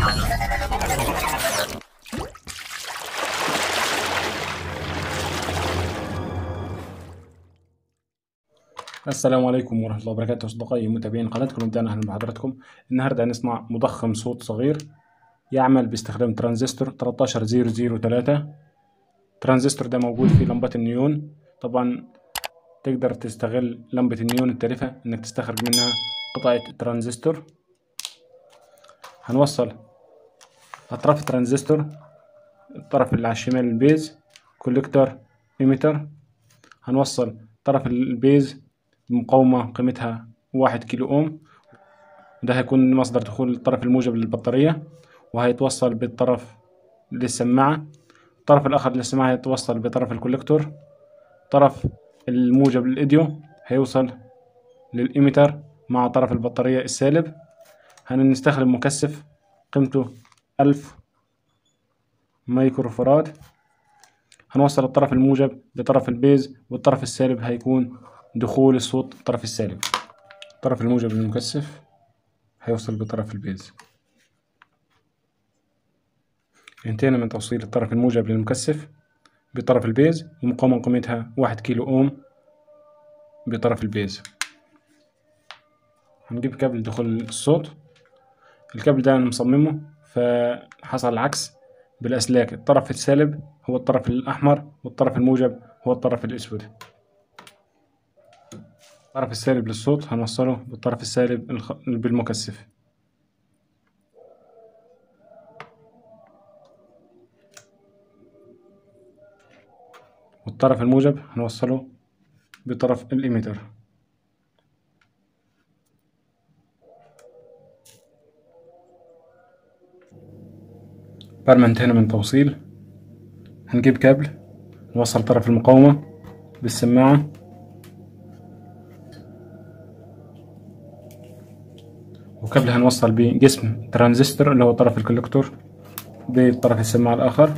السلام عليكم ورحمة الله وبركاته أصدقائي متابعين قناتكم ومتابعين أهلا بحضراتكم النهاردة هنصنع مضخم صوت صغير يعمل باستخدام ترانزستور 13003 ترانزستور ده موجود في لمبات النيون طبعا تقدر تستغل لمبة النيون التالفة انك تستخرج منها قطعة ترانزستور هنوصل أطراف الترانزستور الطرف اللي على الشمال البيز كوليكتور ايميتر هنوصل طرف البيز بمقاومة قيمتها واحد كيلو اوم ده هيكون مصدر دخول الطرف الموجب للبطارية وهيتوصل بالطرف للسماعة الطرف الآخر للسماعة هيتوصل بطرف الكوليكتور طرف الموجب للإيديو هيوصل للإيميتر مع طرف البطارية السالب هنستخدم مكثف قيمته ألف مايكرو فراد هنوصل الطرف الموجب بطرف البيز والطرف السالب هيكون دخول الصوت الطرف السالب الطرف الموجب للمكثف هيوصل بطرف البيز انتهينا من توصيل الطرف الموجب للمكثف بطرف البيز ومقاومة قيمتها واحد كيلو اوم بطرف البيز هنجيب كابل دخول الصوت الكابل ده انا مصممه فحصل العكس بالاسلاك الطرف السالب هو الطرف الاحمر والطرف الموجب هو الطرف الاسود الطرف السالب للصوت هنوصله بالطرف السالب الخ... بالمكثف والطرف الموجب هنوصله بطرف الإيميتر بعد ما انتهينا من توصيل هنجيب كابل نوصل طرف المقاومة بالسماعة وكابل هنوصل بيه جسم ترانزستور اللي هو طرف الكولكتور بطرف السماعة الآخر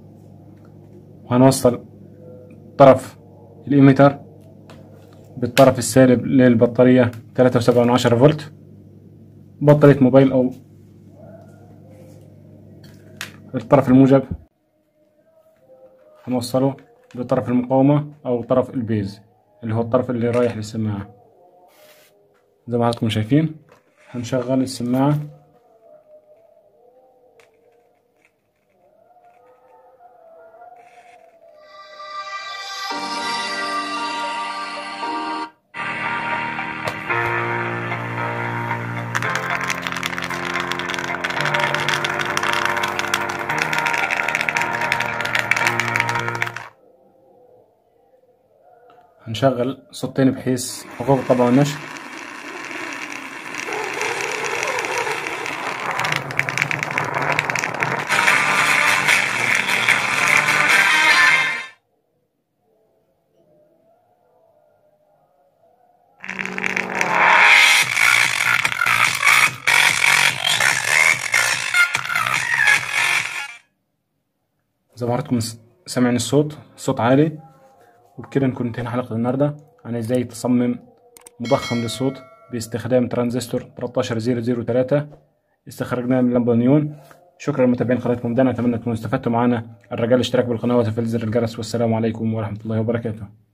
وهنوصل طرف الإيميتر بالطرف السالب للبطارية تلاتة وسبعة من عشرة فولت بطارية موبايل أو الطرف الموجب هنوصله بطرف المقاومة أو طرف البيز اللي هو الطرف اللي رايح للسماعة زي ما حضراتكم شايفين هنشغل السماعة هنشغل صوتين بحيث حقوق الطبع والنشر زي ما حضراتكم سامعين الصوت الصوت عالي وبكده نكون انتهينا حلقة النهاردة عن ازاي تصمم مضخم للصوت باستخدام ترانزستور 13003 استخرجناه من لمبة نيون شكرا لمتابعين قناتكم ده اتمنى تكونوا استفدتوا معنا الرجال اشتراك بالقناة وتفعيل زر الجرس والسلام عليكم ورحمة الله وبركاته